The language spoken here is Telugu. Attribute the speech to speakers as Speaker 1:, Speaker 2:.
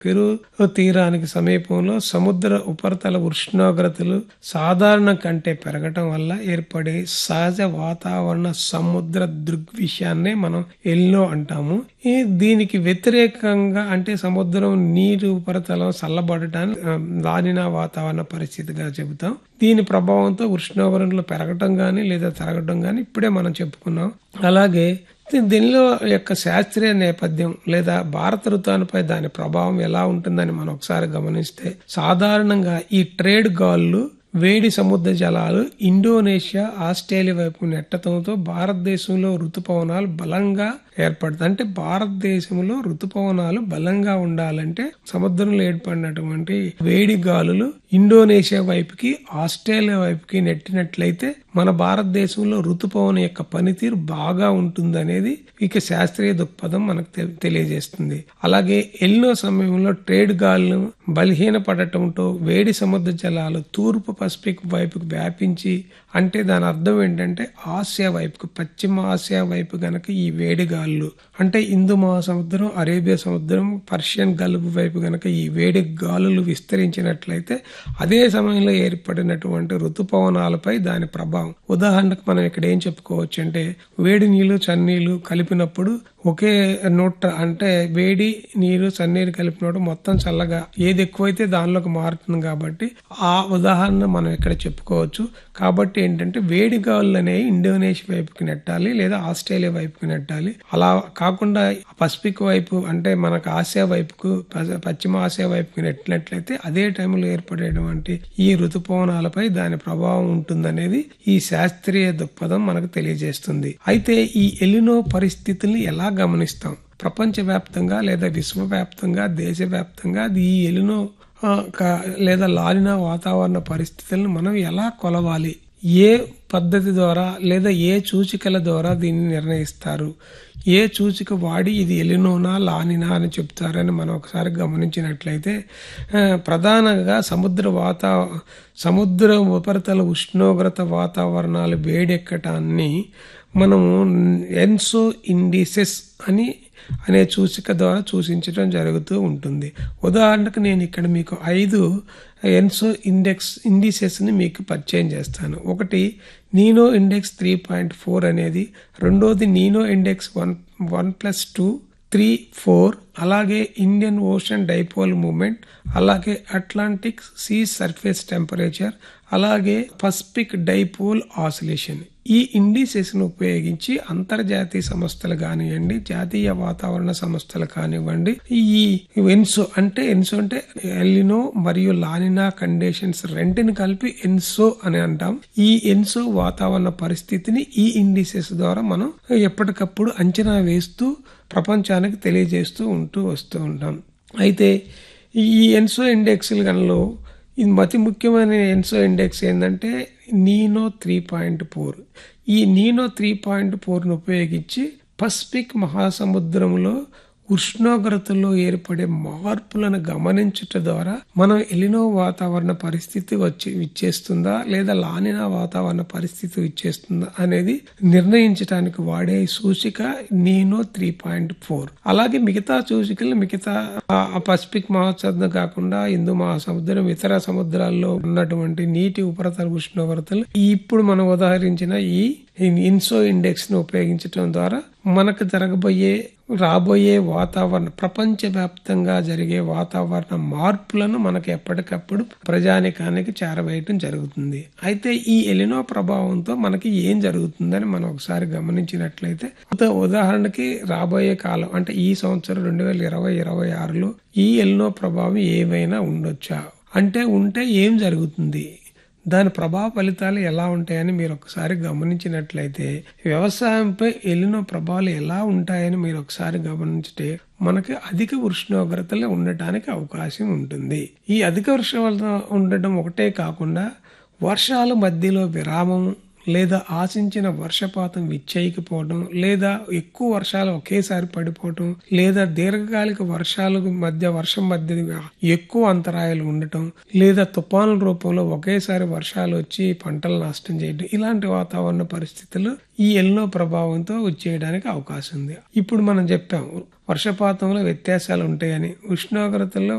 Speaker 1: పెరు తీరానికి సమీపంలో సముద్ర ఉపరితల ఉష్ణోగ్రతలు సాధారణం కంటే పెరగటం వల్ల ఏర్పడే సహజ వాతావరణ సముద్ర దృగ్విషయాన్నే మనం ఎల్నో అంటాము ఈ దీనికి వ్యతిరేకంగా అంటే సముద్రం నీరు ఉపరితలం చల్లబడటాన్ని ఆ, లానినా వాతావరణ పరిస్థితిగా చెబుతాం దీని ప్రభావంతో ఉష్ణోగ్రతలు పెరగటం గాని లేదా తరగటం గాని ఇప్పుడే మనం చెప్పుకున్నాం అలాగే దీ- దీనిలో యొక్క శాస్త్రీయ నేపథ్యం లేదా భారత ఋతువుపై దాని ప్రభావం ఎలా ఉంటుందని మనం ఒకసారి గమనిస్తే సాధారణంగా ఈ ట్రేడ్ గాళ్ళు వేడి సముద్ర జలాలు ఇండోనేషియా ఆస్ట్రేలియా వైపు నెట్టడంతో భారతదేశంలో ఋతుపవనాలు బలంగా ఏర్పడుతుంది అంటే భారతదేశంలో ఋతుపవనాలు బలంగా ఉండాలంటే సముద్రంలో ఏర్పడినటువంటి వేడి గాలులు ఇండోనేషియా వైపుకి ఆస్ట్రేలియా వైపుకి నెట్టినట్లయితే మన భారతదేశంలో ఋతుపవన యొక్క పనితీరు బాగా ఉంటుందనేది ఇక శాస్త్రీయ దృక్పథం మనకు తె- తెలియజేస్తుంది అలాగే ఎల్నో సమయంలో ట్రేడ్ గాలులు బలహీనపడటంతో వేడి సముద్ర జలాలు తూర్పు పసిఫిక్ వైపుకు వ్యాపించి అంటే దాని అర్థం ఏంటంటే ఆసియా వైపుకు పశ్చిమ ఆసియా వైపు గనక ఈ వేడి గాలులు అంటే హిందూ మహాసముద్రం అరేబియా సముద్రం పర్షియన్ గల్ఫ్ వైపు గనక ఈ వేడి గాలులు విస్తరించినట్లయితే అదే సమయంలో ఏర్పడినటువంటి ఋతుపవనాలపై దాని ప్రభావం ఉదాహరణకు మనం ఇక్కడ ఏం చెప్పుకోవచ్చు అంటే వేడి నీళ్లు చన్నీళ్లు కలిపినప్పుడు ఒకే నోట్ అంటే వేడి నీరు చన్నీరు కలిపినప్పుడు మొత్తం చల్లగా ఏది ఎక్కువైతే దానిలోకి మారుతుంది కాబట్టి ఆ ఉదాహరణ మనం ఇక్కడ చెప్పుకోవచ్చు కాబట్టి ఏంటంటే వేడి గాలులు అనేవి ఇండోనేషియా వైపుకి నెట్టాలి లేదా ఆస్ట్రేలియా వైపుకి నెట్టాలి అలా కాకుండా పసిఫిక్ వైపు అంటే మనకు ఆసియా వైపుకు ప- పశ్చిమ ఆసియా వైపుకి నెట్టినట్లయితే అదే టైంలో ఏర్పడేటువంటి ఈ ఋతుపవనాలపై దాని ప్రభావం ఉంటుందనేది ఈ శాస్త్రీయ దృక్పథం మనకు తెలియజేస్తుంది అయితే ఈ ఎలినో పరిస్థితుల్ని ఎలా గమనిస్తాం ప్రపంచవ్యాప్తంగా లేదా విశ్వవ్యాప్తంగా దేశవ్యాప్తంగా ఈ ఎలినో ఆ, క- లేదా లాలిన వాతావరణ పరిస్థితులను మనం ఎలా కొలవాలి ఏ పద్ధతి ద్వారా లేదా ఏ సూచికల ద్వారా దీన్ని నిర్ణయిస్తారు ఏ సూచిక వాడి ఇది ఎలినోనా లానినా అని చెప్తారని మనం ఒకసారి గమనించినట్లయితే ఆ, ప్రధానంగా సముద్ర వాతా సముద్ర ఉపరితల ఉష్ణోగ్రత వాతావరణాలు వేడెక్కటాన్ని మనము ఎన్సో ఇండిసెస్ అని అనే సూచిక ద్వారా సూచించడం జరుగుతూ ఉంటుంది ఉదాహరణకు నేను ఇక్కడ మీకు ఐదు ఎన్సో ఇండెక్స్ ఇండిసెస్ని మీకు పరిచయం చేస్తాను ఒకటి Nino index three point four అనేది రెండోది Nino index one one plus two three four అలాగే ఇండియన్ ఓషన్ డైపోల్ మూమెంట్ అలాగే అట్లాంటిక్ సీ సర్ఫేస్ టెంపరేచర్ అలాగే పసిఫిక్ డైపోల్ ఆసిలేషన్ ఈ ఇండిసెస్ ను ఉపయోగించి అంతర్జాతీయ సంస్థలు కానివ్వండి జాతీయ వాతావరణ సంస్థలు కానివ్వండి ఈ ఎన్సో అంటే ఎన్సో అంటే ఎల్లినో మరియు లానినా కండిషన్స్ రెంటిని కలిపి ఎన్సో అని అంటాం ఈ ఎన్సో వాతావరణ పరిస్థితిని ఈ ఇండిసెస్ ద్వారా మనం ఎప్పటికప్పుడు అంచనా వేస్తూ ప్రపంచానికి తెలియజేస్తూ ఉంటూ వస్తూ ఉంటాం అయితే ఈ ఎన్సో ఇండెక్స్ల గనలో ఇది అతి ముఖ్యమైన ఎన్సో ఇండెక్స్ ఏంటంటే నీనో త్రీ పాయింట్ ఫోర్ ఈ నీనో త్రీ పాయింట్ ఫోర్ను ఉపయోగించి పసిఫిక్ మహాసముద్రంలో ఉష్ణోగ్రతల్లో ఏర్పడే మార్పులను గమనించుట ద్వారా మనం ఎలినో వాతావరణ పరిస్థితి వచ్చి ఇచ్చేస్తుందా లేదా లానినా వాతావరణ పరిస్థితి ఇచ్చేస్తుందా అనేది నిర్ణయించడానికి వాడే సూచిక నీనో త్రీ పాయింట్ ఫోర్ అలాగే మిగతా సూచికలు మిగతా ఆ- ఆ పసిఫిక్ మహాసముద్రం కాకుండా హిందూ మహాసముద్రం ఇతర సముద్రాల్లో ఉన్నటువంటి నీటి ఉపరితల ఉష్ణోగ్రతలు ఇప్పుడు మనం ఉదాహరించిన ఈ ఇన్సో ఇండెక్స్ ను ఉపయోగించడం ద్వారా మనకు జరగబోయే రాబోయే వాతావరణ ప్రపంచవ్యాప్తంగా జరిగే వాతావరణ మార్పులను మనకు ఎప్పటికప్పుడు ప్రజానికానికి చేరవేయటం జరుగుతుంది అయితే ఈ ఎలినో ప్రభావంతో మనకి ఏం జరుగుతుందని మనం ఒకసారి గమనించినట్లయితే ఉదా- ఉదాహరణకి రాబోయే కాలం అంటే ఈ సంవత్సరం రెండు వేల ఇరవై ఇరవై ఆరులో ఈ ఎలినో ప్రభావం ఏమైనా ఉండొచ్చా అంటే ఉంటే ఏం జరుగుతుంది దాని ప్రభావ ఫలితాలు ఎలా ఉంటాయని మీరు ఒకసారి గమనించినట్లయితే వ్యవసాయంపై ఎలినో ప్రభావాలు ఎలా ఉంటాయని మీరు ఒకసారి గమనించితే మనకి అధిక ఉష్ణోగ్రతలు ఉండటానికి అవకాశం ఉంటుంది ఈ అధిక ఉష్ణోగ్రత ఉండటం ఒకటే కాకుండా వర్షాల మధ్యలో విరామం లేదా ఆశించిన వర్షపాతం విచ్చేయకపోవడం లేదా ఎక్కువ వర్షాలు ఒకేసారి పడిపోవటం లేదా దీర్ఘకాలిక వర్షాలకు మధ్య వర్షం మధ్య ఎక్కువ అంతరాయాలు ఉండటం లేదా తుఫానుల రూపంలో ఒకేసారి వర్షాలు వచ్చి పంటలు నష్టం చేయడం ఇలాంటి వాతావరణ పరిస్థితులు ఈ ఎల్లో ప్రభావంతో వచ్చేయడానికి అవకాశం ఉంది ఇప్పుడు మనం చెప్పాం వర్షపాతంలో వ్యత్యాసాలు ఉంటాయని ఉష్ణోగ్రతల్లో